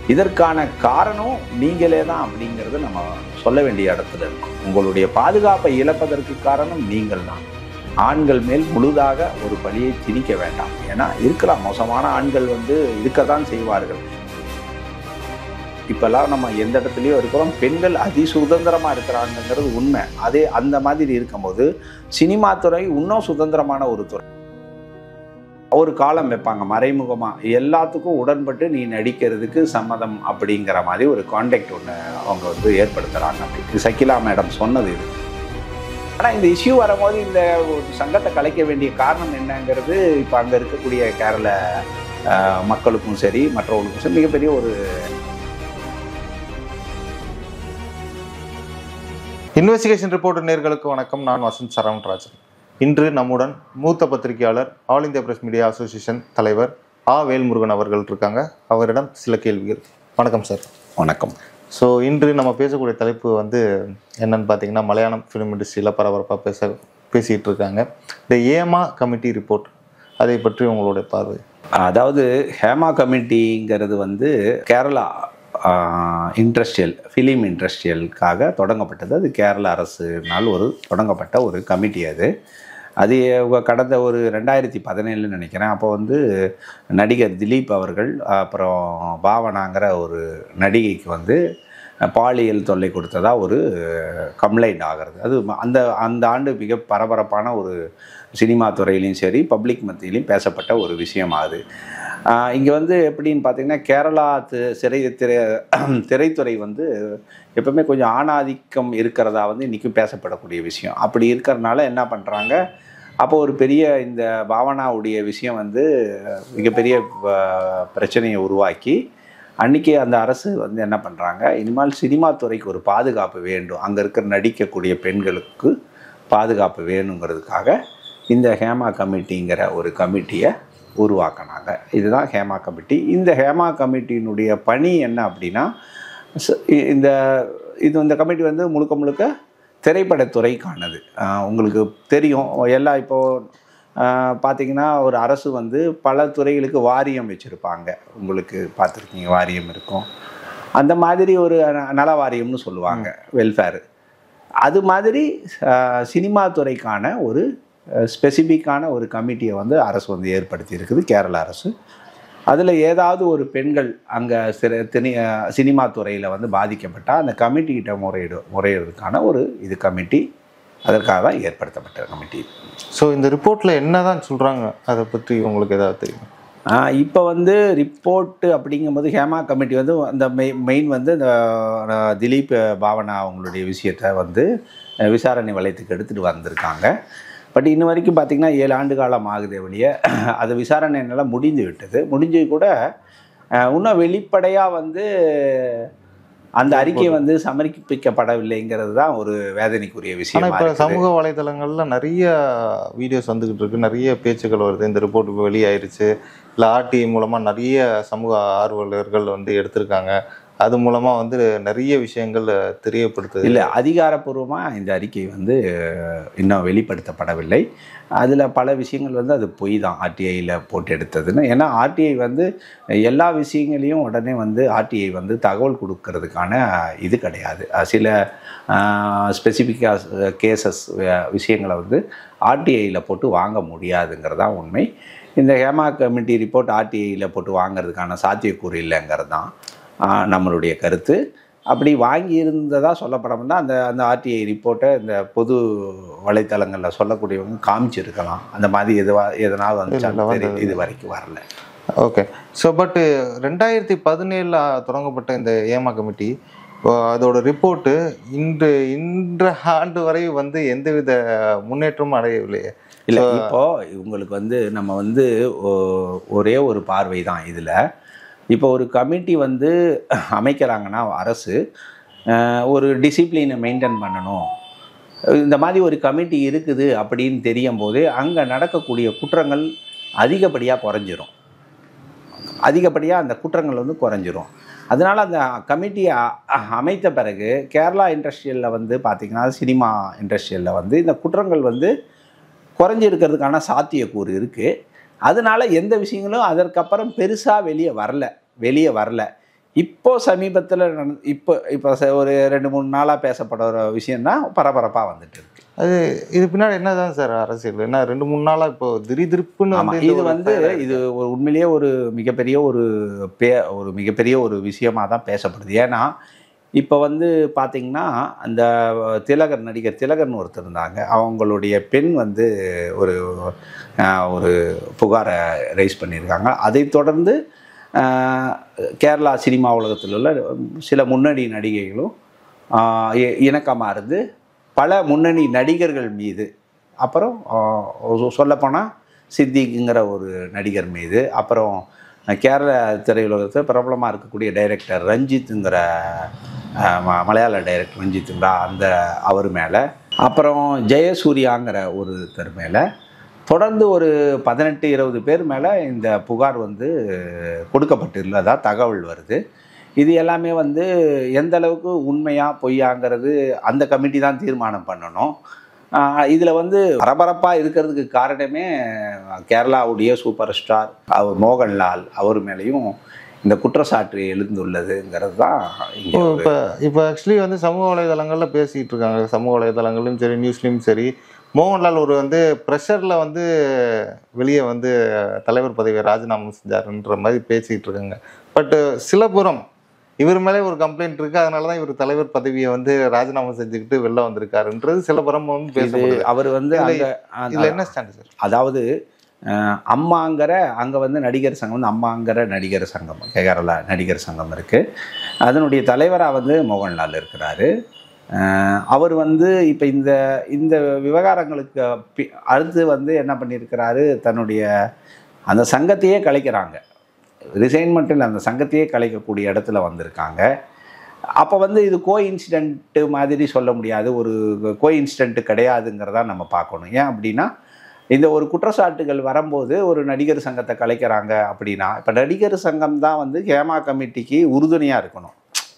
இதற்கான காரணம் நீங்களே தான் அப்படிங்கிறது நம்ம சொல்ல வேண்டிய இடத்துல இருக்கும் உங்களுடைய பாதுகாப்பை இழப்பதற்கு காரணம் நீங்கள் தான் ஆண்கள் மேல் முழுதாக ஒரு பழியை திணிக்க வேண்டாம் ஏன்னா இருக்கலாம் மோசமான ஆண்கள் வந்து இருக்கத்தான் செய்வார்கள் இப்பெல்லாம் நம்ம எந்த இடத்துலையோ இருக்கிறோம் பெண்கள் அதி சுதந்திரமாக இருக்கிறாங்கங்கிறது உண்மை அதே அந்த மாதிரி இருக்கும்போது சினிமா துறை இன்னும் சுதந்திரமான ஒரு துறை ஒரு காலம் வைப்பாங்க மறைமுகமாக எல்லாத்துக்கும் உடன்பட்டு நீ நடிக்கிறதுக்கு சம்மதம் அப்படிங்கிற மாதிரி ஒரு கான்டாக்ட் ஒன்று அவங்க வந்து ஏற்படுத்துகிறாங்க அப்படி சக்கிலா மேடம் சொன்னது இது ஆனால் இந்த இஷ்யூ வரும்போது இந்த ஒரு சங்கத்தை கலைக்க வேண்டிய காரணம் என்னங்கிறது இப்போ அங்கே இருக்கக்கூடிய கேரள ஆஹ், மக்களுக்கும் சரி மற்றவர்களுக்கும் சரி மிகப்பெரிய ஒரு இன்வெஸ்டிகேஷன் ரிப்போர்ட் நேர்களுக்கு வணக்கம் நான் வசந்த் சரவணராஜன் இன்று நம்முடன் மூத்த பத்திரிகையாளர் all India press media association தலைவர் ஆ வேல்முருகன் அவர்கள் இருக்காங்க அவரிடம் சில கேள்விகள் வணக்கம் சார் வணக்கம் ஸோ இன்று நம்ம பேசக்கூடிய தலைப்பு வந்து என்னன்னு பார்த்தீங்கன்னா மலையாளம் ஃபிலிம் இண்டஸ்ட்ரியில் பரபரப்பாக பேச பேசிகிட்டு இருக்காங்க இந்த ஏமா கமிட்டி ரிப்போர்ட் அதை பற்றி உங்களுடைய பார்வை அதாவது ஹேமா கமிட்டிங்கிறது வந்து கேரளா இண்டஸ்ட்ரியல் ஃபிலிம் இண்டஸ்ட்ரியலுக்காக தொடங்கப்பட்டது அது கேரள அரசுனால் ஒரு தொடங்கப்பட்ட ஒரு கமிட்டி அது அது இவ- கடந்த ஒரு ரெண்டாயிரத்தி பதினேழுன்னு நினைக்கிறேன் அப்போ வந்து நடிகர் திலீப் அவர்கள் அப்புறம் பாவனாங்கிற ஒரு நடிகைக்கு வந்து பாலியல் தொல்லை கொடுத்ததா ஒரு கம்ப்ளைண்ட் ஆகிறது அது ம- அந்த அந்த ஆண்டு மிக பரபரப்பான ஒரு சினிமா துறையிலையும் சரி பப்ளிக் மத்தியிலையும் பேசப்பட்ட ஒரு விஷயம் அது இங்கே வந்து எப்படின்னு பார்த்தீங்கன்னா கேரளா தி- சிறை திரை திரைத்துறை வந்து எப்பவுமே கொஞ்சம் ஆணாதிக்கம் இருக்கிறதா வந்து இன்றைக்கும் பேசப்படக்கூடிய விஷயம் அப்படி இருக்கிறனால என்ன பண்ணுறாங்க அப்போ ஒரு பெரிய இந்த பாவனாவுடைய விஷயம் வந்து மிகப்பெரிய ப- பிரச்சனையை உருவாக்கி அன்றைக்கி அந்த அரசு வந்து என்ன பண்ணுறாங்க இனிமேல் சினிமா துறைக்கு ஒரு பாதுகாப்பு வேண்டும் அங்கே இருக்கிற நடிக்கக்கூடிய பெண்களுக்கு பாதுகாப்பு வேணுங்கிறதுக்காக இந்த ஹேமா கமிட்டிங்கிற ஒரு கமிட்டியை உருவாக்கினாங்க இதுதான் ஹேமா கமிட்டி இந்த ஹேமா கமிட்டியினுடைய பணி என்ன அப்படின்னா ச- இ- இந்த இது இந்த கமிட்டி வந்து முழுக்க முழுக்க திரைப்படத்துறைக்கானது ஆஹ் உங்களுக்கு தெரியும் எல்லாம் இப்போது பார்த்தீங்கன்னா ஒரு அரசு வந்து பல துறைகளுக்கு வாரியம் வச்சுருப்பாங்க உங்களுக்கு பார்த்துருக்கீங்க வாரியம் இருக்கும் அந்த மாதிரி ஒரு ந- நல வாரியம்னு சொல்லுவாங்க வெல்ஃபேர் அது மாதிரி ஆஹ், சினிமா துறைக்கான ஒரு ஸ்பெசிஃபிக்கான ஒரு கமிட்டியை வந்து அரசு வந்து ஏற்படுத்தி இருக்குது கேரள அரசு அதில் ஏதாவது ஒரு பெண்கள் அங்கே சிற தினி ஆஹ், சினிமா துறையில் வந்து பாதிக்கப்பட்டால் அந்த கமிட்டிகிட்ட முறையிடு முறையிடுறதுக்கான ஒரு இது கமிட்டி அதற்காக தான் ஏற்படுத்தப்பட்ட கமிட்டி ஸோ இந்த ரிப்போர்ட்டில் என்ன தான் சொல்கிறாங்க அதை பற்றி உங்களுக்கு ஏதாவது தெரியும் இப்போ வந்து ரிப்போர்ட்டு அப்படிங்கும்போது ஹேமா கமிட்டி வந்து அந்த மெய் மெயின் வந்து இந்த அஹ், திலீப் பாவனா அவங்களுடைய விஷயத்தை வந்து அஹ், விசாரணை வளையத்துக்கு எடுத்துகிட்டு வந்திருக்காங்க பட் இன்ன வரைக்கும் பார்த்திங்கன்னா ஏழு ஆண்டு காலம் ஆகுதே ஒழிய அது விசாரணை எல்லாம் முடிஞ்சு விட்டது முடிஞ்சு கூட அஹ், இன்னும் வெளிப்படையாக வந்து அந்த அறிக்கை வந்து சமர்ப்பிக்கப்படவில்லைங்கிறது தான் ஒரு வேதனைக்குரிய ஆனால் விஷயம் இப்போ சமூக வலைதளங்கள்ல நிறைய வீடியோஸ் வந்துகிட்டு இருக்கு நிறைய பேச்சுக்கள் வருது இந்த ரிப்போர்ட் இப்போ வெளியாயிருச்சு இல்லை ஆர்டிஐ மூலமாக நிறைய சமூக ஆர்வலர்கள் வந்து எடுத்திருக்காங்க அது மூலமாக வந்து நிறைய விஷயங்கள் தெரியப்படுத்துது இல்லை அதிகாரப்பூர்வமாக இந்த அறிக்கை வந்து அஹ், இன்னும் வெளிப்படுத்தப்படவில்லை அதில் பல விஷயங்கள் வந்து அது பொய் தான் ஆர்டிஐயில் போட்டு எடுத்ததுன்னு ஏன்னா ஆர்டிஐ வந்து எல்லா விஷயங்களையும் உடனே வந்து ஆர்டிஐ வந்து தகவல் கொடுக்கறதுக்கான இது கிடையாது அஹ், சில ஸ்பெசிஃபிக்காக கேசஸ் விஷயங்களை வந்து ஆர்டிஐயில் போட்டு வாங்க முடியாதுங்கிறதான் உண்மை இந்த ஹேமா கமிட்டி ரிப்போர்ட் ஆர்டிஐயில் போட்டு வாங்குறதுக்கான சாத்தியக்கூறு இல்லைங்கிறது தான் ஆஹ் நம்மளுடைய கருத்து அப்படி வாங்கி இருந்ததா சொல்லப்படமுன்னா அந்த அந்த ஆர்டிஐ ரிப்போர்ட்டை இந்த பொது வலைத்தளங்களில் சொல்லக்கூடியவங்க காமிச்சிருக்கலாம் அந்த மாதிரி எதுவா எதனால் இல்ல, வந்து வந்தது இது வரைக்கும் வரல ஓகே ஸோ பட் ரெண்டாயிரத்தி பதினேழில் தொடங்கப்பட்ட இந்த ஏமா கமிட்டி இப்போ அதோட ரிப்போர்ட்டு இன்று இன்ற ஆண்டு வரை வந்து எந்தவித முன்னேற்றமும் அடையவில்லையே இல்லை So- இப்போ உங்களுக்கு வந்து நம்ம வந்து ஒ- ஒரே ஒரு பார்வை தான் இதில் இப்போ ஒரு கமிட்டி வந்து அமைக்கிறாங்கன்னா அரசு அஹ், ஒரு டிசிப்ளினை மெயின்டைன் பண்ணணும் இந்த மாதிரி ஒரு கமிட்டி இருக்குது அப்படின்னு தெரியும் போது அங்கே நடக்கக்கூடிய குற்றங்கள் அதிகப்படியாக குறைஞ்சிரும் அதிகப்படியாக அந்த குற்றங்கள் வந்து குறைஞ்சிரும் அதனால் அந்த கமிட்டியை அ- அமைத்த பிறகு கேரளா இண்டஸ்ட்ரியலில் வந்து பார்த்திங்கன்னா சினிமா இண்டஸ்ட்ரியலில் வந்து இந்த குற்றங்கள் வந்து குறைஞ்சிருக்கிறதுக்கான சாத்தியக்கூறு இருக்குது அதனால எந்த விஷயங்களும் அதற்கப்புறம் பெருசாக வெளியே வரல வெளியே வரல இப்போ சமீபத்தில் இப்போ இப்போ ச- ஒரு ரெண்டு மூணு நாளாக பேசப்படுற ஒரு விஷயம்தான் பரபரப்பாக வந்துட்டு இருக்கு அது இது பின்னாடி என்னதான் சார் அரசியல் என்ன ரெண்டு மூணு நாளா இப்போ திடீர் திருப்புன்னு ஆமா வந்து இந்த இது ஒரு வந்து fire ஆயிடுச்சு. இது ஒரு உண்மையிலேயே ஒரு மிகப்பெரிய ஒரு பே ஒரு மிகப்பெரிய ஒரு விஷயமா தான் பேசப்படுது ஏன்னா இப்போ வந்து பார்த்தீங்கன்னா அந்த திலகர் நடிகர் திலகர்னு ஒருத்தர் இருந்தாங்க அவங்களுடைய பெண் வந்து ஒரு ஆஹ், ஒரு புகாரை ரைஸ் பண்ணியிருக்காங்க அதைத் தொடர்ந்து ஆஹ், கேரளா சினிமா உலகத்தில் உள்ள சில முன்னணி நடிகைகளும் ஆஹ், இ- இணக்கமா இருந்து பல முன்னணி நடிகர்கள் மீது அப்புறம் சொல்லப்போனால் சித்திக்குங்கிற ஒரு நடிகர் மீது அப்புறம் கேரள திரையுலகத்தில் பிரபலமாக இருக்கக்கூடிய டைரக்டர் ரஞ்சித்துங்கிற அஹ், ம- மலையாள டைரக்டர் ரஞ்சித்துங்கிற அந்த அவர் மேலே அப்புறம் ஜெயசூர்யாங்கிற ஒருத்தர் மேலே தொடர்ந்து ஒரு பதினெட்டு இருபது பேர் மேலே இந்த புகார் வந்து கொடுக்கப்பட்டுள்ளதா தகவல் வருது இது எல்லாமே வந்து எந்த அளவுக்கு உண்மையா பொய்யாங்கிறது அந்த கமிட்டி தான் தீர்மானம் பண்ணணும் இதில் வந்து பரபரப்பாக இருக்கிறதுக்கு காரணமே கேரளாவுடைய சூப்பர் ஸ்டார் அவர் மோகன்லால் அவர் மேலேயும் இந்த குற்றச்சாட்டு எழுந்துள்ளதுங்கிறது தான் இங்கே இப்போ இப்போ இப்போ ஆக்சுவலி வந்து சமூக வலைதளங்கள்ல பேசிட்டு இருக்காங்க சமூக வலைதளங்களையும் சரி நியூஸ்லையும் சரி மோகன்லால் ஒரு வந்து ப்ரெஷரில் வந்து வெளியே வந்து தலைவர் பதவியை ராஜினாமா செஞ்சாருன்ற மாதிரி பேசிக்கிட்டு இருக்காங்க பட் சில புறம் இவர் மேலே ஒரு கம்ப்ளைண்ட் இருக்கு அதனால தான் இவர் தலைவர் பதவியை வந்து ராஜினாமா செஞ்சுக்கிட்டு வெளில வந்திருக்காருன்றது சில புறம் வந்து இது பேசப்படுது அவர் வந்து இதுல- அங்க இதுல என்ன ஸ்டாண்ட் சார் அதாவது அஹ், அம்மாங்கிற அங்கே வந்து நடிகர் சங்கம் வந்து அம்மாங்கிற நடிகர் சங்கம் கேரளா நடிகர் சங்கம் இருக்குது அதனுடைய தலைவராக வந்து மோகன்லால் இருக்கிறாரு அஹ், அவர் வந்து இப்போ இந்த இந்த விவகாரங்களுக்கு பி- அடுத்து வந்து என்ன பண்ணியிருக்கிறாரு தன்னுடைய அந்த சங்கத்தையே கலைக்கிறாங்க ரிசைன்மெண்ட் இல்லை அந்த சங்கத்தையே கலைக்கக்கூடிய இடத்துல வந்திருக்காங்க அப்போ வந்து இது கோ இன்சிடென்ட்டு மாதிரி சொல்ல முடியாது ஒரு கோ இன்சிடென்ட்டு கிடையாதுங்கிறதா நம்ம பார்க்கணும் ஏன் அப்படின்னா இந்த ஒரு குற்றச்சாட்டுகள் வரும்போது ஒரு நடிகர் சங்கத்தை கலைக்கிறாங்க அப்படின்னா இப்போ நடிகர் சங்கம் தான் வந்து ஹேமா கமிட்டிக்கு உறுதுணையாக இருக்கணும்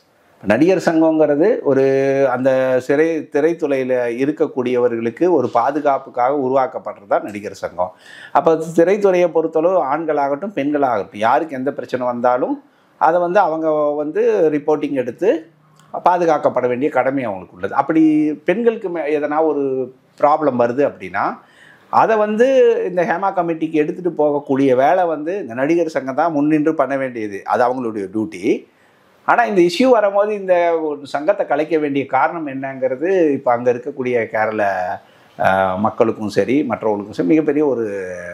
நடிகர் சங்கங்கிறது ஒரு அந்த சிறை திரைத்துறையில் இருக்கக்கூடியவர்களுக்கு ஒரு பாதுகாப்புக்காக உருவாக்கப்படுறது தான் நடிகர் சங்கம் அப்போ திரைத்துறையை பொறுத்தளவு ஆண்களாகட்டும் பெண்களாகட்டும் யாருக்கு எந்த பிரச்சனை வந்தாலும் அதை வந்து அவங்க வந்து ரிப்போர்ட்டிங் எடுத்து பாதுகாக்கப்பட வேண்டிய கடமை அவங்களுக்கு உள்ளது அப்படி பெண்களுக்கு மே- எதனா ஒரு ப்ராப்ளம் வருது அப்படின்னா அதை வந்து இந்த ஹேமா கமிட்டிக்கு எடுத்துகிட்டு போகக்கூடிய வேலை வந்து இந்த நடிகர் சங்கம் தான் முன்னின்று பண்ண வேண்டியது அது அவங்களுடைய டியூட்டி ஆனால் இந்த இஷ்யூ வரும்போது இந்த ஒரு சங்கத்தை கலைக்க வேண்டிய காரணம் என்னங்கிறது இப்போ அங்கே இருக்கக்கூடிய கேரள அஹ், மக்களுக்கும் சரி மற்றவர்களுக்கும் சரி மிகப்பெரிய ஒரு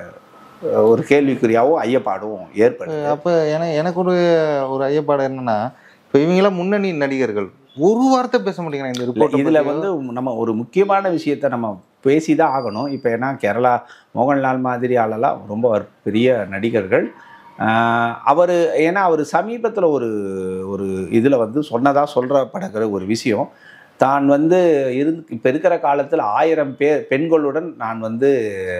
ஒரு கேள்விக்குறியாகவும் ஐயப்பாடும் ஏற்படுது அப்போ என எனக்கு ஒரு ஒரு ஐயப்பாடு என்னன்னா இப்போ இவங்களாம் முன்னணி நடிகர்கள் ஒரு வார்த்தை பேச மாட்டேங்கிறாங்க இந்த ரிப்போர்ட் இதில் வந்து நம்ம ஒரு முக்கியமான விஷயத்த நம்ம பேசி தான் ஆகணும் இப்போ ஏன்னா கேரளா மோகன்லால் மாதிரி ஆளெல்லாம் ரொம்ப ஒரு பெரிய நடிகர்கள் அவர் ஏன்னா அவர் சமீபத்தில் ஒரு ஒரு இதில் வந்து சொன்னதாக சொல்கிறப்படுகிற ஒரு விஷயம் தான் வந்து இருந்து இப்போ இருக்கிற காலத்தில் ஆயிரம் பேர் பெண்களுடன் நான் வந்து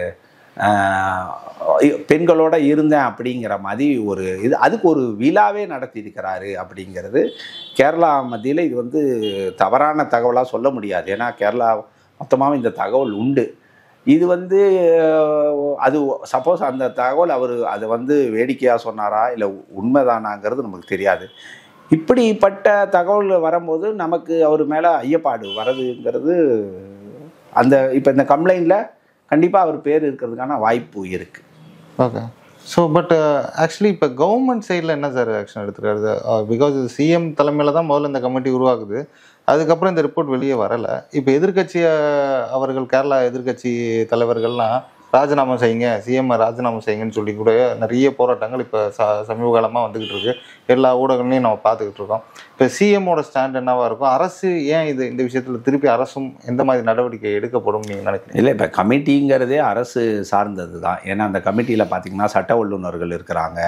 ஆஹ், பெண்களோட இருந்தேன் அப்படிங்கிற மாதிரி ஒரு இது அதுக்கு ஒரு விழாவே நடத்தியிருக்கிறாரு அப்படிங்கிறது கேரளா மத்தியில் இது வந்து தவறான தகவலாக சொல்ல முடியாது ஏன்னா கேரளா மொத்தமாகவும் இந்த தகவல் உண்டு இது வந்து அஹ், அது சப்போஸ் அந்த தகவல் அவர் அதை வந்து வேடிக்கையாக சொன்னாரா இல்லை உண்மைதானாங்கிறது நமக்கு தெரியாது இப்படிப்பட்ட தகவல் வரும்போது நமக்கு அவர் மேலே ஐயப்பாடு வரதுங்கிறது அந்த இப்போ இந்த கம்ப்ளைண்டில் கண்டிப்பாக அவர் பேர் இருக்கிறதுக்கான வாய்ப்பு இருக்குது ஓகே ஸோ பட் ஆக்சுவலி இப்போ கவர்மெண்ட் சைடில் என்ன சார் ஆக்ஷன் எடுத்துருக்காரு பிகாஸ் இது சிஎம் தலைமையில் தான் முதல்ல இந்த கமிட்டி உருவாகுது அதுக்கப்புறம் இந்த ரிப்போர்ட் வெளியே வரலை இப்போ எதிர்க்கட்சி அஹ், அவர்கள் கேரளா எதிர்க்கட்சி தலைவர்கள்லாம் ராஜினாமா செய்யுங்க சிஎம் ராஜினாமா செய்யுங்கன்னு சொல்லி கூட நிறைய போராட்டங்கள் இப்போ ச சமீப காலமாக வந்துக்கிட்டு இருக்கு எல்லா ஊடகங்களையும் நம்ம பார்த்துக்கிட்டு இருக்கோம் இப்போ சிஎம்மோட ஸ்டாண்ட் என்னவா இருக்கும் அரசு ஏன் இது இந்த விஷயத்தில் திருப்பி அரசும் எந்த மாதிரி நடவடிக்கை எடுக்கப்படும் நீங்கள் நினைக்கிறீங்க இல்லை இப்போ கமிட்டிங்கிறதே அரசு சார்ந்தது தான் ஏன்னா அந்த கமிட்டியில் பார்த்தீங்கன்னா சட்ட வல்லுநர்கள் இருக்கிறாங்க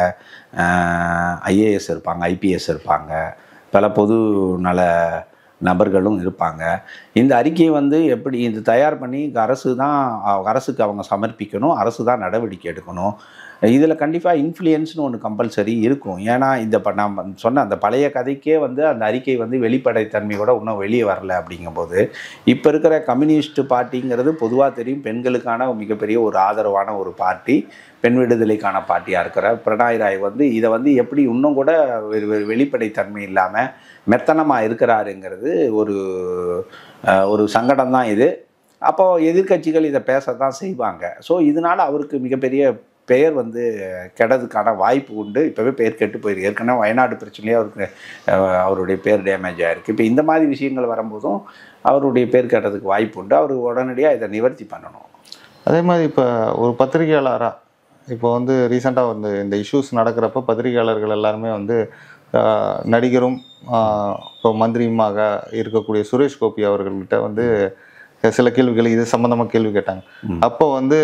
ஐஏஎஸ் இருப்பாங்க ஐபிஎஸ் இருப்பாங்க பல பொது நல நபர்களும் இருப்பாங்க இந்த அறிக்கையை வந்து எப்படி இது தயார் பண்ணி அரசு தான் அஹ், அரசுக்கு அவங்க சமர்ப்பிக்கணும் அரசு தான் நடவடிக்கை எடுக்கணும் இதில் கண்டிப்பாக இன்ஃப்ளூயன்ஸ்னு ஒன்று கம்பல்சரி இருக்கும் ஏன்னா இந்த இப்போ நான் சொன்ன அந்த பழைய கதைக்கே வந்து அந்த அறிக்கை வந்து வெளிப்படைத்தன்மையோட இன்னும் வெளியே வரல அப்படிங்கும்போது இப்போ இருக்கிற கம்யூனிஸ்ட் பார்ட்டிங்கிறது பொதுவாக தெரியும் பெண்களுக்கான மிகப்பெரிய ஒரு ஆதரவான ஒரு பார்ட்டி பெண் விடுதலைக்கான பார்ட்டியாக இருக்கிற பிரணாய் ராய் வந்து இதை வந்து எப்படி இன்னும் கூட வெ- வெ- வெளிப்படைத்தன்மை இல்லாமல் மெத்தனமாக இருக்கிறாருங்கிறது ஒரு அஹ், ஒரு சங்கடம் தான் இது அப்போது எதிர்க்கட்சிகள் இதை பேச தான் செய்வாங்க ஸோ இதனால் அவருக்கு மிகப்பெரிய பெயர் வந்து கெடதுக்கான வாய்ப்பு உண்டு இப்போவே பெயர் கெட்டு போயிருக்கு ஏற்கனவே வயநாடு பிரச்சனையே அவருக்கு அஹ், அவருடைய பேர் டேமேஜ் ஆயிருக்கு இப்போ இந்த மாதிரி விஷயங்கள் வரும்போதும் அவருடைய பேர் கெட்டதுக்கு வாய்ப்பு உண்டு அவர் உடனடியாக இதை நிவர்த்தி பண்ணணும் அதே மாதிரி இப்போ ஒரு பத்திரிகையாளராக இப்போ வந்து ரீசெண்டாக வந்து இந்த இஷ்யூஸ் நடக்கிறப்ப பத்திரிகையாளர்கள் எல்லாருமே வந்து ஆஹ், நடிகரும் ஆஹ், இப்போ மந்திரியுமாக இருக்கக்கூடிய சுரேஷ் கோபி அவர்கள்கிட்ட வந்து சில கேள்விகள் இது சம்மந்தமாக கேள்வி கேட்டாங்க ம். அப்போ வந்து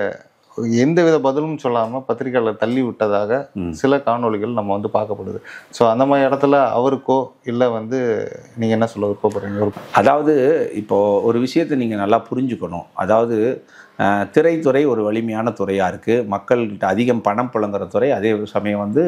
எந்த வித பதிலும் சொல்லாமல் பத்திரிகையாளர் தள்ளி விட்டதாக ம். சில காணொளிகள் நம்ம வந்து பார்க்கப்படுது ஸோ அந்த மாதிரி இடத்துல அவருக்கோ இல்லை வந்து நீங்கள் என்ன சொல்ல விருப்பப்படுறீங்க ஒரு அதாவது இப்போது ஒரு விஷயத்தை நீங்கள் நல்லா புரிஞ்சுக்கணும் அதாவது அஹ், திரைத்துறை ஒரு வலிமையான துறையாக இருக்குது மக்கள்கிட்ட அதிகம் பணம் புழங்குற துறை அதே சமயம் வந்து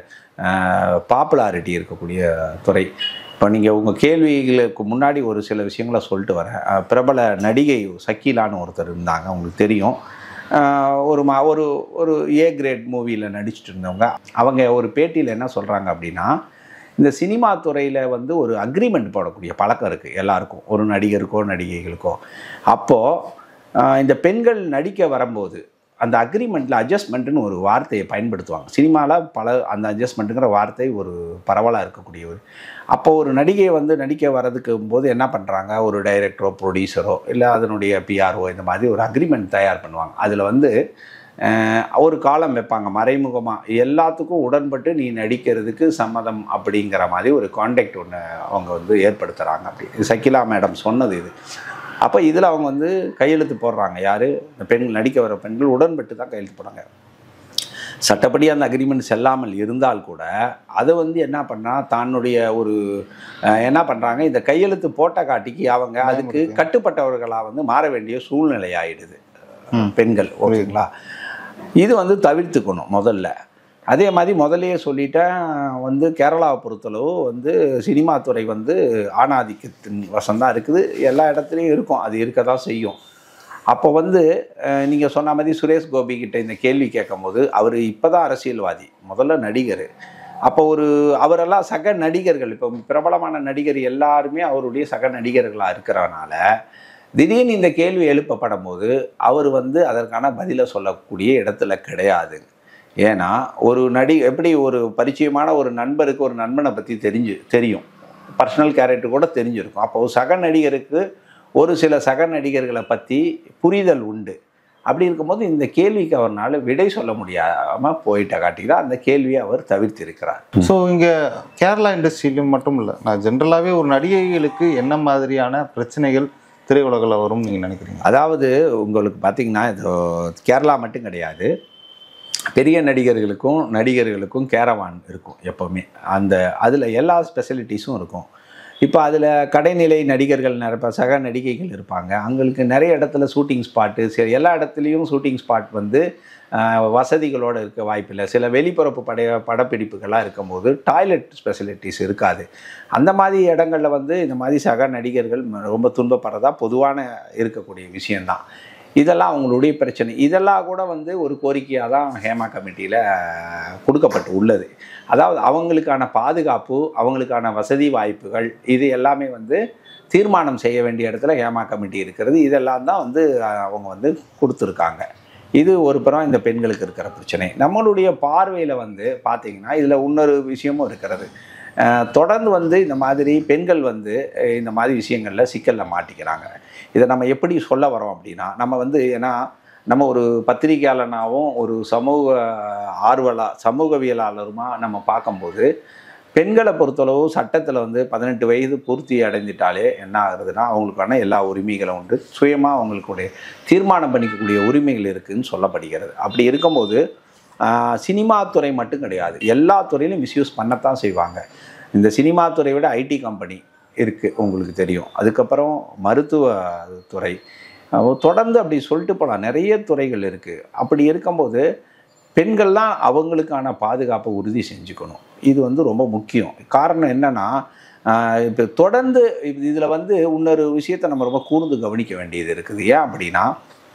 பாப்புலாரிட்டி இருக்கக்கூடிய துறை இப்போ நீங்கள் உங்கள் கேள்விகளுக்கு முன்னாடி ஒரு சில விஷயங்களை சொல்லிட்டு வரேன் அஹ், பிரபல நடிகை சக்கீலான்னு ஒருத்தர் இருந்தாங்க உங்களுக்கு தெரியும் அஹ், ஒரு மா ஒரு ஒரு ஏ கிரேட் மூவியில் நடிச்சிட்டு இருந்தவங்க அவங்க ஒரு பேட்டியில் என்ன சொல்கிறாங்க அப்படின்னா இந்த சினிமா துறையில் வந்து ஒரு அக்ரிமெண்ட் போடக்கூடிய பழக்கம் இருக்குது எல்லாருக்கும் ஒரு நடிகருக்கோ நடிகைகளுக்கோ அப்போது இந்த பெண்கள் நடிக்க வரும்போது அந்த அக்ரிமெண்ட்டில் அட்ஜஸ்ட்மெண்ட்டுன்னு ஒரு வார்த்தையை பயன்படுத்துவாங்க சினிமாவில் பல அந்த அட்ஜஸ்ட்மெண்ட்டுங்கிற வார்த்தை ஒரு பரவலாக இருக்கக்கூடிய ஒரு அப்போ ஒரு நடிகை வந்து நடிக்க வர்றதுக்கு போது என்ன பண்ணுறாங்க ஒரு டைரக்டரோ ப்ரொடியூசரோ இல்லை அதனுடைய பிஆர்ஓ இந்த மாதிரி ஒரு அக்ரிமெண்ட் தயார் பண்ணுவாங்க அதில் வந்து அஹ், ஒரு காலம் வைப்பாங்க மறைமுகமாக எல்லாத்துக்கும் உடன்பட்டு நீ நடிக்கிறதுக்கு சம்மதம் அப்படிங்கிற மாதிரி ஒரு கான்டாக்ட் ஒன்று அவங்க வந்து ஏற்படுத்துகிறாங்க அப்படி இது சக்கிலா மேடம் சொன்னது இது அப்போ இதில் அவங்க வந்து கையெழுத்து போடுறாங்க யார் இந்த பெண்கள் நடிக்க வர பெண்கள் உடன்பட்டு தான் கையெழுத்து போடுறாங்க சட்டப்படி அந்த அக்ரிமெண்ட் செல்லாமல் இருந்தால் கூட அதை வந்து என்ன பண்ணால் தன்னுடைய ஒரு அஹ், என்ன பண்ணுறாங்க இந்த கையெழுத்து போட்ட காட்டிக்கு அவங்க அதுக்கு கட்டுப்பட்டவர்களாக வந்து மாற வேண்டிய சூழ்நிலை ஆயிடுது ம். பெண்கள் ஓகேங்களா இது வந்து தவிர்த்துக்கணும் முதல்ல அதே மாதிரி முதல்லயே சொல்லிட்டேன் வந்து கேரளாவை பொறுத்தளவு வந்து சினிமா துறை வந்து ஆணாதிக்கத்தின் வசம்தான் இருக்குது எல்லா இடத்துலையும் இருக்கும் அது இருக்க தான் செய்யும் அப்போ வந்து நீங்கள் சொன்ன மாதிரி சுரேஷ் கோபி கிட்ட இந்த கேள்வி கேட்கும்போது அவர் இப்போ தான் அரசியல்வாதி முதல்ல நடிகர் அப்போ ஒரு அவரெல்லாம் சக நடிகர்கள் இப்போ பிரபலமான நடிகர் எல்லாருமே அவருடைய சக நடிகர்களாக இருக்கிறனால திடீர்னு இந்த கேள்வி எழுப்பப்படும் போது அவர் வந்து அதற்கான பதிலை சொல்லக்கூடிய இடத்துல கிடையாது ஏன்னா ஒரு நடி எப்படி ஒரு பரிச்சயமான ஒரு நண்பருக்கு ஒரு நண்பனை பற்றி தெரிஞ்சு தெரியும் பர்சனல் கேரக்டர் கூட தெரிஞ்சிருக்கும் அப்போ ஒரு சக நடிகருக்கு ஒரு சில சக நடிகர்களை பற்றி புரிதல் உண்டு அப்படி இருக்கும்போது இந்த கேள்விக்கு அவர்னால விடை சொல்ல முடியாமல் போயிட்ட காட்டி தான் அந்த கேள்வியை அவர் தவிர்த்திருக்கிறார் ஸோ இங்கே கேரளா இண்டஸ்ட்ரியிலும் மட்டும் இல்லை நான் ஜென்ரலாகவே ஒரு நடிகைகளுக்கு என்ன மாதிரியான பிரச்சனைகள் திரையுலகில் வரும்னு நீங்கள் நினைக்கிறீங்க அதாவது உங்களுக்கு பார்த்தீங்கன்னா இது கேரளா மட்டும் கிடையாது பெரிய நடிகர்களுக்கும் நடிகர்களுக்கும் கேரவான் இருக்கும் எப்போவுமே அந்த அதில் எல்லா ஸ்பெசிலிட்டிஸும் இருக்கும் இப்போ அதில் கடைநிலை நடிகர்கள் நிரப்ப சக நடிகைகள் இருப்பாங்க அவங்களுக்கு நிறைய இடத்துல ஷூட்டிங் ஸ்பாட்டு சரி எல்லா இடத்துலையும் ஷூட்டிங் ஸ்பாட் வந்து ஆஹ், வசதிகளோடு இருக்க வாய்ப்பில்லை சில வெளிப்புறப்பு படைய படப்பிடிப்புகள்லாம் இருக்கும்போது டாய்லெட் ஸ்பெசிலிட்டிஸ் இருக்காது அந்த மாதிரி இடங்களில் வந்து இந்த மாதிரி சக நடிகர்கள் ம- ரொம்ப துன்பப்படுறதா பொதுவான இருக்கக்கூடிய விஷயந்தான் இதெல்லாம் அவங்களுடைய பிரச்சனை இதெல்லாம் கூட வந்து ஒரு கோரிக்கையாக தான் ஹேமா கமிட்டியில் கொடுக்கப்பட்டு உள்ளது அதாவது அவங்களுக்கான பாதுகாப்பு அவங்களுக்கான வசதி வாய்ப்புகள் இது எல்லாமே வந்து தீர்மானம் செய்ய வேண்டிய இடத்துல ஹேமா கமிட்டி இருக்கிறது இதெல்லாம் தான் வந்து அஹ், அவங்க வந்து கொடுத்துருக்காங்க இது ஒரு புறம் இந்த பெண்களுக்கு இருக்கிற பிரச்சனை நம்மளுடைய பார்வையில் வந்து பார்த்தீங்கன்னா இதில் இன்னொரு விஷயமும் இருக்கிறது அஹ், தொடர்ந்து வந்து இந்த மாதிரி பெண்கள் வந்து அஹ், இந்த மாதிரி விஷயங்களில் சிக்கலில் மாட்டிக்கிறாங்க இதை நம்ம எப்படி சொல்ல வரோம் அப்படின்னா நம்ம வந்து ஏன்னா நம்ம ஒரு பத்திரிகையாளனாகவும் ஒரு சமூக ஆர்வலா சமூகவியலாளருமா நம்ம பார்க்கும்போது பெண்களை பொறுத்தளவு சட்டத்தில் வந்து பதினெட்டு வயது பூர்த்தி அடைந்துட்டாலே என்ன ஆகுதுன்னா அவங்களுக்கான எல்லா உரிமைகளும் உண்டு சுயமாக அவங்களுக்குடைய தீர்மானம் பண்ணிக்கக்கூடிய உரிமைகள் இருக்குதுன்னு சொல்லப்படுகிறது அப்படி இருக்கும்போது ஆஹ், சினிமா துறை மட்டும் கிடையாது எல்லா துறையிலும் மிஸ்யூஸ் பண்ணத்தான் செய்வாங்க இந்த சினிமா துறை விட ஐடி கம்பெனி இருக்குது உங்களுக்கு தெரியும் அதுக்கப்புறம் மருத்துவ துறை அஹ் தொடர்ந்து அப்படி சொல்லிட்டு போகலாம் நிறைய துறைகள் இருக்குது அப்படி இருக்கும்போது பெண்கள்லாம் அவங்களுக்கான பாதுகாப்பை உறுதி செஞ்சுக்கணும் இது வந்து ரொம்ப முக்கியம் காரணம் என்னன்னா இப்போ தொடர்ந்து இதில் வந்து இன்னொரு விஷயத்தை நம்ம ரொம்ப கூர்ந்து கவனிக்க வேண்டியது இருக்குது ஏன் அப்படின்னா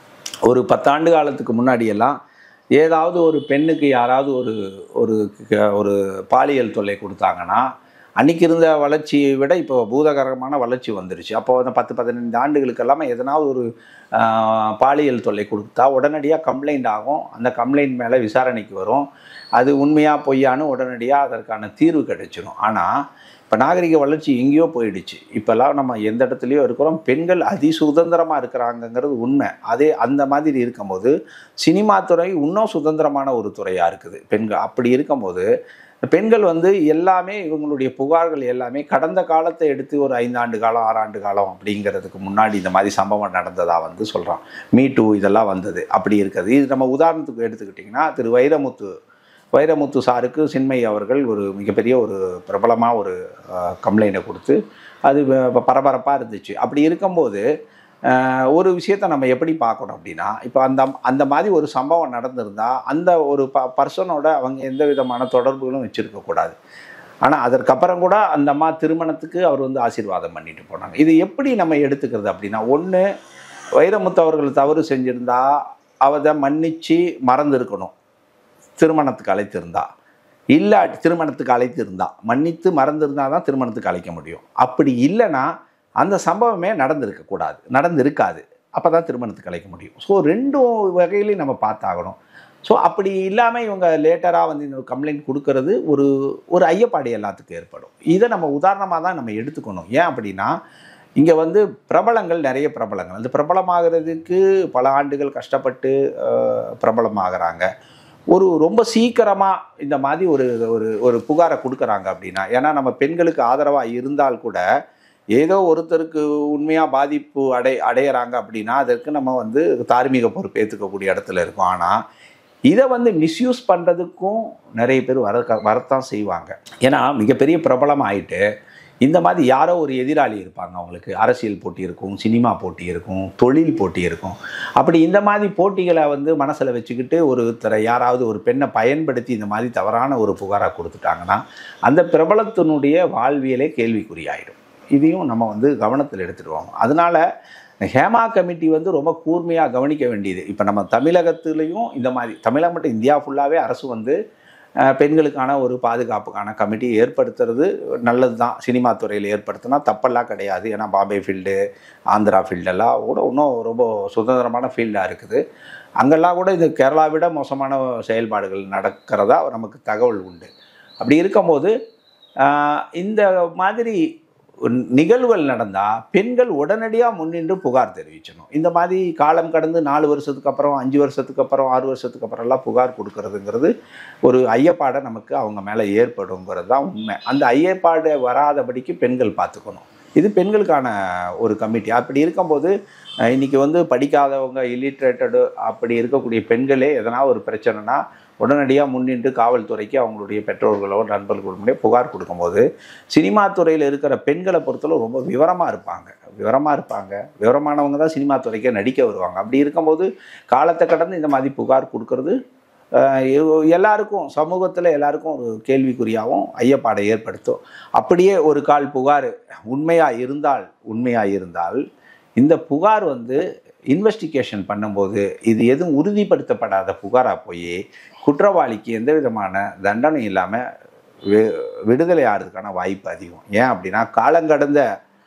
ஒரு பத்தாண்டு காலத்துக்கு முன்னாடியெல்லாம் ஏதாவது ஒரு பெண்ணுக்கு யாராவது ஒரு ஒரு க- ஒரு பாலியல் தொல்லை கொடுத்தாங்கன்னா அன்னைக்கு இருந்த வளர்ச்சியை விட இப்போ பூதகரமான வளர்ச்சி வந்துருச்சு அப்போ வந்து பத்து பதினைந்து ஆண்டுகளுக்கு எல்லாமே எதனாவது ஒரு ஆஹ், பாலியல் தொல்லை கொடுத்தா உடனடியாக கம்ப்ளைண்ட் ஆகும் அந்த கம்ப்ளைண்ட் மேலே விசாரணைக்கு வரும் அது உண்மையா பொய்யான்னு உடனடியாக அதற்கான தீர்வு கிடைச்சிடும் ஆனால் இப்போ நாகரிக வளர்ச்சி எங்கேயோ போயிடுச்சு இப்போல்லாம் நம்ம எந்த இடத்துலையோ இருக்கிறோம் பெண்கள் அதி சுதந்திரமாக இருக்கிறாங்கங்கிறது உண்மை அதே அந்த மாதிரி இருக்கும்போது சினிமா துறை இன்னும் சுதந்திரமான ஒரு துறையாக இருக்குது பெண்கள் அப்படி இருக்கும்போது பெண்கள் வந்து எல்லாமே இவங்களுடைய புகார்கள் எல்லாமே கடந்த காலத்தை எடுத்து ஒரு ஐந்தாண்டு காலம் ஆறாண்டு காலம் அப்படிங்கிறதுக்கு முன்னாடி இந்த மாதிரி சம்பவம் நடந்ததாக வந்து சொல்கிறான் மீ டூ இதெல்லாம் வந்தது அப்படி இருக்குது இது நம்ம உதாரணத்துக்கு எடுத்துக்கிட்டிங்கன்னா திரு வைரமுத்து வைரமுத்து சாருக்கு சின்மை அவர்கள் ஒரு மிகப்பெரிய ஒரு பிரபலமாக ஒரு கம்ப்ளைண்ட்டை கொடுத்து அது பரபரப்பாக இருந்துச்சு அப்படி இருக்கும்போது அஹ், ஒரு விஷயத்தை நம்ம எப்படி பார்க்கணும் அப்படின்னா இப்போ அந்த அந்த மாதிரி ஒரு சம்பவம் நடந்திருந்தால் அந்த ஒரு ப பர்சனோட அவங்க எந்த விதமான தொடர்புகளும் வச்சுருக்கக்கூடாது ஆனால் அதற்கப்புறம் கூட அந்த அம்மா திருமணத்துக்கு அவர் வந்து ஆசீர்வாதம் பண்ணிட்டு போனாங்க இது எப்படி நம்ம எடுத்துக்கிறது அப்படின்னா ஒன்று வைரமுத்து அவர்கள் தவறு செஞ்சிருந்தா அவதை மன்னிச்சு மறந்துருக்கணும் திருமணத்துக்கு அழைத்திருந்தா இல்லை திருமணத்துக்கு அழைத்திருந்தா மன்னித்து மறந்திருந்தா தான் திருமணத்துக்கு அழைக்க முடியும் அப்படி இல்லைன்னா அந்த சம்பவமே நடந்திருக்க கூடாது நடந்திருக்காது அப்போ தான் திருமணத்துக்கு அழைக்க முடியும் ஸோ ரெண்டும் வகையிலையும் நம்ம பார்த்தாகணும் ஸோ அப்படி இல்லாமல் இவங்க லேட்டராக வந்து இந்த கம்ப்ளைண்ட் கொடுக்கறது ஒரு ஒரு ஐயப்பாடு எல்லாத்துக்கும் ஏற்படும் இதை நம்ம உதாரணமாக தான் நம்ம எடுத்துக்கணும் ஏன் அப்படின்னா இங்கே வந்து பிரபலங்கள் நிறைய பிரபலங்கள் அந்த பிரபலமாகிறதுக்கு பல ஆண்டுகள் கஷ்டப்பட்டு அஹ், பிரபலமாகறாங்க ஒரு ரொம்ப சீக்கிரமாக இந்த மாதிரி ஒரு ஒரு ஒரு புகாரை கொடுக்குறாங்க அப்படின்னா ஏன்னா நம்ம பெண்களுக்கு ஆதரவாக இருந்தால் கூட ஏதோ ஒருத்தருக்கு உண்மையாக பாதிப்பு அடை அடையிறாங்க அப்படின்னா அதற்கு நம்ம வந்து தார்மீக பொறுப்பு ஏற்றுக்கக்கூடிய இடத்துல இருக்கோம் ஆனால் இதை வந்து மிஸ்யூஸ் பண்ணுறதுக்கும் நிறைய பேர் வர வரத்தான் செய்வாங்க ஏன்னா மிகப்பெரிய பிரபலம் ஆயிட்டு இந்த மாதிரி யாரோ ஒரு எதிராளி இருப்பாங்க அவங்களுக்கு அரசியல் போட்டி இருக்கும் சினிமா போட்டி இருக்கும் தொழில் போட்டி இருக்கும் அப்படி இந்த மாதிரி போட்டிகளை வந்து மனசில் வச்சுக்கிட்டு ஒருத்தரை யாராவது ஒரு பெண்ணை பயன்படுத்தி இந்த மாதிரி தவறான ஒரு புகாராக கொடுத்துட்டாங்கன்னா அந்த பிரபலத்தினுடைய வாழ்வியலே கேள்விக்குறியாயிடும் இதையும் நம்ம வந்து கவனத்தில் எடுத்துடுவோம் அதனால ஹேமா கமிட்டி வந்து ரொம்ப கூர்மையாக கவனிக்க வேண்டியது இப்போ நம்ம தமிழகத்துலேயும் இந்த மாதிரி தமிழகம் மட்டும் இந்தியா ஃபுல்லாகவே அரசு வந்து அஹ், பெண்களுக்கான ஒரு பாதுகாப்புக்கான கமிட்டி ஏற்படுத்துறது நல்லது தான் சினிமா துறையில் ஏற்படுத்தினா தப்பெல்லாம் கிடையாது ஏன்னா பாம்பே ஃபீல்டு ஆந்திரா ஃபீல்டெல்லாம் கூட இன்னும் ரொம்ப சுதந்திரமான ஃபீல்டாக இருக்குது அங்கெல்லாம் கூட இது கேரளா விட மோசமான செயல்பாடுகள் நடக்கிறதா நமக்கு தகவல் உண்டு அப்படி இருக்கும்போது ஆஹ், இந்த மாதிரி நிகழ்வுகள் நடந்தால் பெண்கள் உடனடியாக முன்னின்று புகார் தெரிவிக்கணும் இந்த மாதிரி காலம் கடந்து நாலு வருஷத்துக்கு அப்புறம் அஞ்சு வருஷத்துக்கு அப்புறம் ஆறு வருஷத்துக்கு அப்புறம் எல்லாம் புகார் கொடுக்கறதுங்கிறது ஒரு ஐயப்பாடை நமக்கு அவங்க மேலே ஏற்படுங்கிறது தான் உண்மை அந்த ஐயப்பாடு வராதபடிக்கு பெண்கள் பார்த்துக்கணும் இது பெண்களுக்கான ஒரு கமிட்டி அப்படி இருக்கும்போது அஹ், இன்னைக்கு வந்து படிக்காதவங்க இல்லிட்ரேட்டடு அப்படி இருக்கக்கூடிய பெண்களே எதனா ஒரு பிரச்சனைனா உடனடியாக முன்னின்று காவல்துறைக்கு அவங்களுடைய பெற்றோர்களோ நண்பர்களோ முன்னாடியே புகார் கொடுக்கும்போது சினிமா துறையில் இருக்கிற பெண்களை பொறுத்தளவு ரொம்ப விவரமாக இருப்பாங்க விவரமாக இருப்பாங்க விவரமானவங்க தான் சினிமா துறைக்கே நடிக்க வருவாங்க அப்படி இருக்கும்போது காலத்தை கடந்து இந்த மாதிரி புகார் கொடுக்கறது அஹ், எ- எல்லாருக்கும் சமூகத்தில் எல்லாருக்கும் ஒரு கேள்விக்குறியாகவும் ஐயப்பாடை ஏற்படுத்தும் அப்படியே ஒரு கால் புகார் உண்மையாக இருந்தால் உண்மையாக இருந்தால் இந்த புகார் வந்து இன்வெஸ்டிகேஷன் பண்ணும்போது இது எதுவும் உறுதிப்படுத்தப்படாத புகாராக போய் குற்றவாளிக்கு எந்த விதமான தண்டனை இல்லாமல் வி விடுதலை ஆகிறதுக்கான வாய்ப்பு அதிகம் ஏன் அப்படின்னா காலங்கடந்த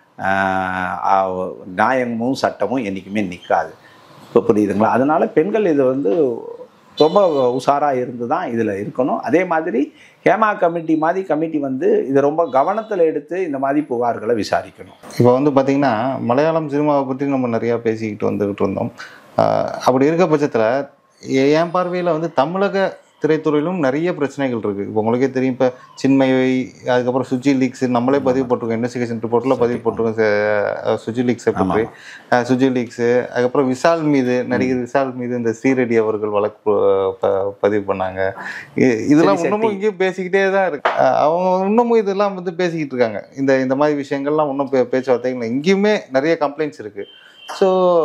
ஆஹ், ஆஹ், நியாயமும் சட்டமும் என்றைக்குமே நிற்காது இப்போ புரியுதுங்களா அதனால பெண்கள் இது வந்து ரொம்ப உஷாராக இருந்து தான் இதில் இருக்கணும் அதே மாதிரி ஹேமா கமிட்டி மாதிரி கமிட்டி வந்து இதை ரொம்ப கவனத்தில் எடுத்து இந்த மாதிரி புகார்களை விசாரிக்கணும் இப்போ வந்து பார்த்தீங்கன்னா மலையாளம் சினிமாவை பற்றி நம்ம நிறையா பேசிக்கிட்டு வந்துக்கிட்டு இருந்தோம் ஆஹ் அப்படி இருக்க பட்சத்தில் என் பார்வையில் வந்து தமிழக திரைத்துறையிலும் நிறைய பிரச்சனைகள் இருக்குது இப்போ உங்களுக்கே தெரியும் இப்போ சின்மயை அதுக்கப்புறம் சுஜி லீக்ஸ் நம்மளே பதிவு போட்டிருக்கோம் இன்வெஸ்டிகேஷன் ரிப்போர்ட்டில் பதிவு போட்டிருக்கோம் ச- சுஜி லீக்ஸை பற்றி அஹ் சுஜி லீக்ஸு அதுக்கப்புறம் விஷால் மீது நடிகர் விஷால் மீது இந்த ஸ்ரீரெட்டி அவர்கள் வழக்கு ப- ப- பதிவு பண்ணாங்க இ- இதெல்லாம் சரி, இன்னமும் சக்தி. இங்கேயும் பேசிக்கிட்டே தான் இருக்கு அஹ் அவங்க இன்னமும் இதெல்லாம் வந்து பேசிக்கிட்டு இருக்காங்க இந்த இந்த மாதிரி விஷயங்கள்லாம் இன்னும் பே பேச்சுவார்த்தைகள் இங்கேயுமே நிறைய கம்ப்ளைண்ட்ஸ் இருக்கு ஸோ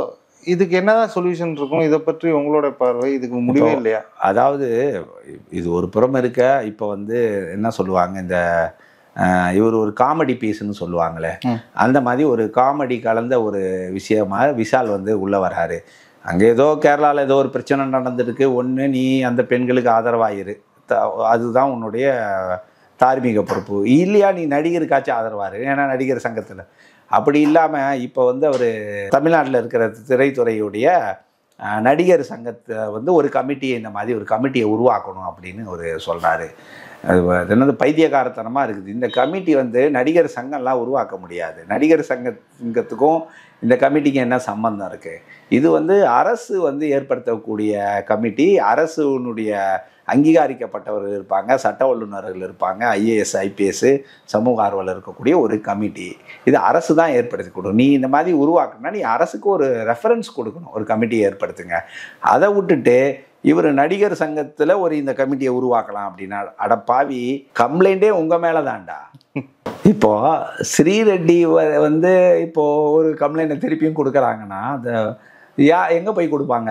இதுக்கு என்னதான் சொல்யூஷன் இருக்கும் இதை பற்றி உங்களோட பார்வை இதுக்கு முடிவே இப்போ- இல்லையா அதாவது இது ஒரு புறம் இருக்க இப்போ வந்து என்ன சொல்லுவாங்க இந்த அஹ், இவர் ஒரு காமெடி பீஸ்னு சொல்லுவாங்களே ம். அந்த மாதிரி ஒரு காமெடி கலந்த ஒரு விஷயமா விஷால் வந்து உள்ளே வராரு அங்கே ஏதோ கேரளாவில் ஏதோ ஒரு பிரச்சனை நடந்திருக்கு ஒன்று நீ அந்த பெண்களுக்கு ஆதரவாயிரு த- அதுதான் உன்னுடைய தார்மீக பொறுப்பு இல்லையா நீ நடிகருக்காச்சும் ஆதரவாரு ஏன்னா நடிகர் சங்கத்தில் அப்படி இல்லாமல் இப்போ வந்து அவர் தமிழ்நாட்டில் இருக்கிற திரைத்துறையுடைய அஹ், நடிகர் சங்கத்தை வந்து ஒரு கமிட்டியை இந்த மாதிரி ஒரு கமிட்டியை உருவாக்கணும் அப்படின்னு ஒரு சொல்கிறாரு அது வ- அது என்னது பைத்தியகாரத்தனமாக இருக்குது இந்த கமிட்டி வந்து நடிகர் சங்கம்லாம் உருவாக்க முடியாது நடிகர் சங்க சங்கத்துக்கும் இந்த கமிட்டிக்கு என்ன சம்பந்தம் இருக்குது இது வந்து அரசு வந்து ஏற்படுத்தக்கூடிய கமிட்டி அரசுனுடைய அங்கீகரிக்கப்பட்டவர்கள் இருப்பாங்க சட்ட வல்லுநர்கள் இருப்பாங்க ஐஏஎஸ் ஐபிஎஸ் சமூக ஆர்வலர் இருக்கக்கூடிய ஒரு கமிட்டி இது அரசு தான் ஏற்படுத்தி கொடுக்கும் நீ இந்த மாதிரி உருவாக்குனா நீ அரசுக்கு ஒரு ரெஃபரன்ஸ் கொடுக்கணும் ஒரு கமிட்டியை ஏற்படுத்துங்க அதை விட்டுட்டு இவர் நடிகர் சங்கத்தில் ஒரு இந்த கமிட்டியை உருவாக்கலாம் அப்படின்னா அட பாவி கம்ப்ளைண்ட்டே உங்கள் மேலே தான்டா இப்போ ஸ்ரீரெட்டி வ- வந்து இப்போ ஒரு கம்ப்ளைண்ட்டை திருப்பியும் கொடுக்குறாங்கன்னா அந்த யா எங்கே போய் கொடுப்பாங்க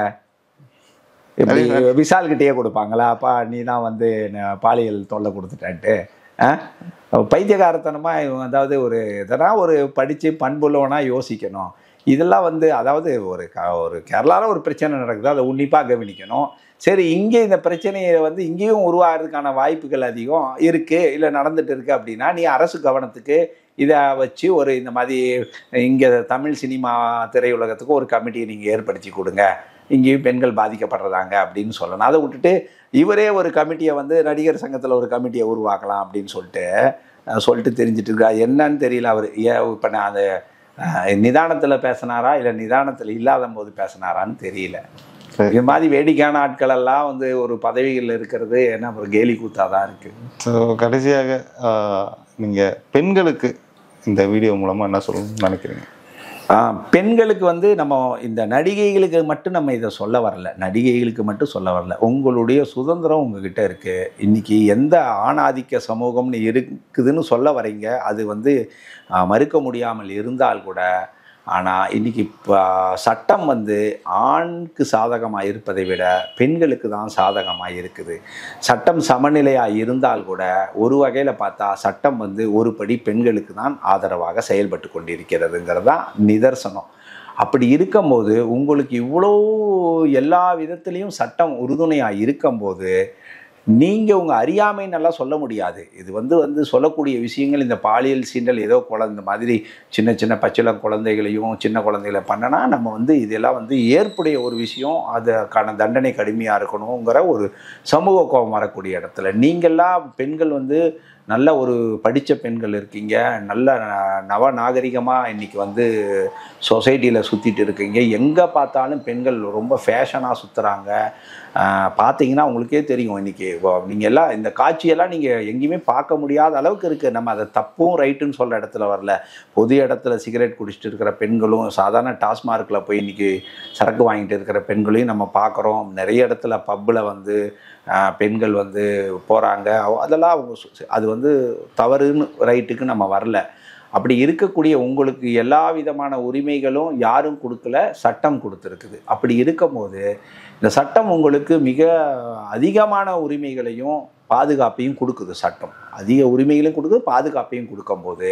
எப்படி விஷால் கிட்டேயே கொடுப்பாங்களா அப்பா நீ தான் வந்து என்ன பாலியல் தொல்லை கொடுத்துட்டான்ட்டு ஆ பைத்தியகாரத்தனமாக இவன் அதாவது ஒரு இதெல்லாம் ஒரு படித்து பண்புள்ளவனா யோசிக்கணும் இதெல்லாம் வந்து அதாவது ஒரு க ஒரு கேரளாவில் ஒரு பிரச்சனை நடக்குது அதை உன்னிப்பாக கவனிக்கணும் சரி இங்கே இந்த பிரச்சனையை வந்து இங்கேயும் உருவாகிறதுக்கான வாய்ப்புகள் அதிகம் இருக்குது இல்லை நடந்துட்டு இருக்கு அப்படின்னா நீ அரசு கவனத்துக்கு இதை வச்சு ஒரு இந்த மாதிரி இங்கே தமிழ் சினிமா திரையுலகத்துக்கு ஒரு கமிட்டியை நீங்கள் ஏற்படுத்தி கொடுங்க இங்கேயும் பெண்கள் பாதிக்கப்படுறதாங்க அப்படின்னு சொல்லணும் அதை விட்டுட்டு இவரே ஒரு கமிட்டியை வந்து நடிகர் சங்கத்தில் ஒரு கமிட்டியை உருவாக்கலாம் அப்படின்னு சொல்லிட்டு அஹ், சொல்லிட்டு தெரிஞ்சிட்டு இருக்கா என்னன்னு தெரியல அவர் ஏன் இப்போ நான் அது நிதானத்தில் பேசினாரா இல்லை நிதானத்தில் இல்லாத போது பேசினாரான்னு தெரியல சரி. இது மாதிரி வேடிக்கையான ஆட்கள் எல்லாம் வந்து ஒரு பதவிகளில் இருக்கிறது என்ன ஒரு கேலி கூத்தாக தான் இருக்குது ஸோ கடைசியாக ஆஹ், நீங்க பெண்களுக்கு இந்த வீடியோ மூலமா என்ன சொல்லணும்னு நினைக்கிறீங்க ஆ, பெண்களுக்கு வந்து நம்ம இந்த நடிகைகளுக்கு மட்டும் நம்ம இதை சொல்ல வரல நடிகைகளுக்கு மட்டும் சொல்ல வரல உங்களுடைய சுதந்திரம் உங்ககிட்ட இருக்கு இன்னைக்கு எந்த ஆணாதிக்க சமூகம்னு இருக்குதுன்னு சொல்ல வரீங்க அது வந்து ஆ, மறுக்க முடியாமல் இருந்தால் கூட ஆனால் இன்னைக்கு இப்போ சட்டம் வந்து ஆணுக்கு சாதகமாக இருப்பதை விட பெண்களுக்கு தான் சாதகமாக இருக்குது சட்டம் சமநிலையாக இருந்தால் கூட ஒரு வகையில் பார்த்தா சட்டம் வந்து ஒரு படி பெண்களுக்கு தான் ஆதரவாக செயல்பட்டு கொண்டிருக்கிறதுங்கிறது தான் நிதர்சனம் அப்படி இருக்கும்போது உங்களுக்கு இவ்வளோ எல்லா விதத்துலேயும் சட்டம் உறுதுணையாக இருக்கும்போது நீங்கள் உங்கள் அறியாமைன்னெல்லாம் சொல்ல முடியாது இது வந்து வந்து சொல்லக்கூடிய விஷயங்கள் இந்த பாலியல் சீண்டல் ஏதோ குழந்த மாதிரி சின்ன சின்ன பச்சிளம் குழந்தைகளையும் சின்ன குழந்தைகளை பண்ணனா நம்ம வந்து இதெல்லாம் வந்து ஏற்புடைய ஒரு விஷயம் அதுக்கான தண்டனை கடுமையாக இருக்கணுங்கிற ஒரு சமூக கோபம் வரக்கூடிய இடத்துல நீங்கள்லாம் பெண்கள் வந்து நல்ல ஒரு படித்த பெண்கள் இருக்கீங்க நல்ல ந- நவ நாகரிகமாக இன்றைக்கி வந்து சொசைட்டியில் சுற்றிட்டு இருக்கீங்க எங்கே பார்த்தாலும் பெண்கள் ரொம்ப ஃபேஷனாக சுற்றுறாங்க பார்த்தீங்கன்னா உங்களுக்கே தெரியும் இன்றைக்கி நீங்கள் எல்லாம் இந்த காட்சியெல்லாம் நீங்கள் எங்கேயுமே பார்க்க முடியாத அளவுக்கு இருக்குது நம்ம அதை தப்பும் ரைட்டுன்னு சொல்கிற இடத்துல வரல பொது இடத்துல சிகரெட் குடிச்சிட்டு இருக்கிற பெண்களும் சாதாரண டாஸ்மார்க்கில் போய் இன்றைக்கி சரக்கு வாங்கிட்டு இருக்கிற பெண்களையும் நம்ம பார்க்குறோம் நிறைய இடத்துல பப்பில் வந்து ஆஹ், பெண்கள் வந்து போகிறாங்க அதெல்லாம் அவங்க சு- அது வந்து தவறுன்னு ரைட்டுக்கு நம்ம வரல அப்படி இருக்கக்கூடிய உங்களுக்கு எல்லா விதமான உரிமைகளும் யாரும் கொடுக்கல சட்டம் கொடுத்துருக்குது அப்படி இருக்கும்போது இந்த சட்டம் உங்களுக்கு மிக அதிகமான உரிமைகளையும் பாதுகாப்பையும் கொடுக்குது சட்டம் அதிக உரிமைகளையும் கொடுக்குது பாதுகாப்பையும் கொடுக்கும்போது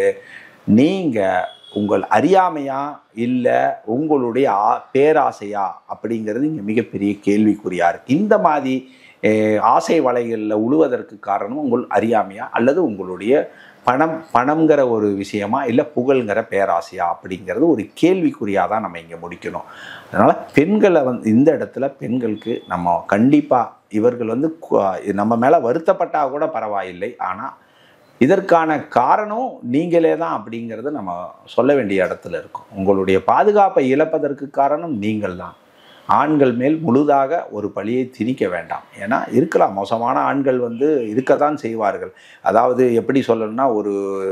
நீங்கள் உங்கள் அறியாமையா இல்லை உங்களுடைய ஆ- பேராசையா அப்படிங்கிறது இங்கே மிகப்பெரிய கேள்விக்குறியா இருக்கு இந்த மாதிரி அஹ், ஆசை வலைகளில் உழுவதற்கு காரணம் உங்கள் அறியாமையா அல்லது உங்களுடைய பணம் பணம்ங்கிற ஒரு விஷயமா இல்லை புகழ்ங்கிற பேராசையா அப்படிங்கிறது ஒரு கேள்விக்குறியாக தான் நம்ம இங்கே முடிக்கணும் அதனால் பெண்களை வந்து இந்த இடத்துல பெண்களுக்கு நம்ம கண்டிப்பாக இவர்கள் வந்து கு- நம்ம மேலே வருத்தப்பட்டால் கூட பரவாயில்லை ஆனால் இதற்கான காரணம் நீங்களே தான் அப்படிங்கிறது நம்ம சொல்ல வேண்டிய இடத்துல இருக்கும் உங்களுடைய பாதுகாப்பை இழப்பதற்கு காரணம் நீங்கள் தான் ஆண்கள் மேல் முழுதாக ஒரு பழியை திணிக்க வேண்டாம் ஏன்னா இருக்கலாம் மோசமான ஆண்கள் வந்து இருக்கத்தான் செய்வார்கள் அதாவது எப்படி சொல்லணும்னா ஒரு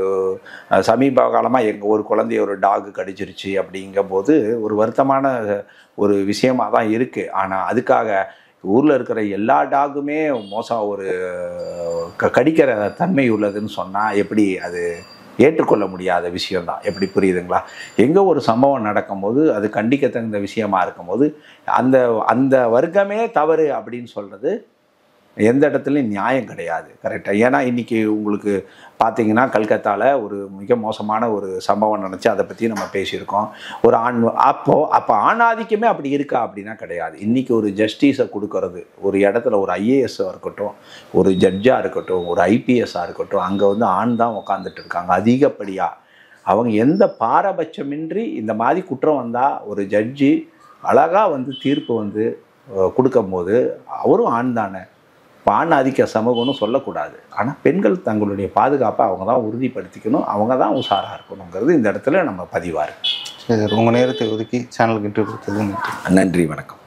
அஹ், சமீப காலமாக எங்கள் ஒரு குழந்தைய ஒரு டாக் கடிச்சிருச்சு அப்படிங்கும்போது ஒரு வருத்தமான ஒரு விஷயமா தான் இருக்குது ஆனால் அதுக்காக ஊரில் இருக்கிற எல்லா டாகுமே மோசம் ஒரு க- கடிக்கிற தன்மை உள்ளதுன்னு சொன்னால் எப்படி அது ஏற்றுக்கொள்ள முடியாத விஷயம்தான் எப்படி புரியுதுங்களா எங்கே ஒரு சம்பவம் நடக்கும்போது அது கண்டிக்கத்தகுந்த விஷயமா இருக்கும்போது அந்த அந்த வர்க்கமே தவறு அப்படின்னு சொல்கிறது எந்த இடத்துலையும் நியாயம் கிடையாது கரெக்டாக ஏன்னா இன்றைக்கி உங்களுக்கு பார்த்தீங்கன்னா கல்கத்தாவில் ஒரு மிக மோசமான ஒரு சம்பவம் நினச்சி அதை பற்றி நம்ம பேசியிருக்கோம் ஒரு ஆண் அப்போது அப்போ ஆணாதிக்கமே அப்படி இருக்கா அப்படின்னா கிடையாது இன்றைக்கி ஒரு ஜஸ்டிஸை கொடுக்கறது ஒரு இடத்துல ஒரு ஐஏஎஸ்ஸாக இருக்கட்டும் ஒரு ஜட்ஜாக இருக்கட்டும் ஒரு ஐபிஎஸ்ஸாக இருக்கட்டும் அங்கே வந்து ஆண் தான் உட்காந்துட்டு இருக்காங்க அதிகப்படியாக அவங்க எந்த பாரபட்சமின்றி இந்த மாதிரி குற்றம் வந்தால் ஒரு ஜட்ஜி அழகாக வந்து தீர்ப்பு வந்து அஹ், கொடுக்கும்போது அவரும் ஆண் தானே இப்போ ஆண் ஆதிக்க சமூகம்னு சொல்லக்கூடாது ஆனால் பெண்கள் தங்களுடைய பாதுகாப்பை அவங்க தான் உறுதிப்படுத்திக்கணும் அவங்க தான் உஷாராக இருக்கணுங்கிறது இந்த இடத்துல நம்ம பதிவாக இருக்கு சரி சார் உங்கள் நேரத்தை ஒதுக்கி சேனலுக்கு இன்டர்வியூ கொடுத்தது நன்றி நன்றி வணக்கம்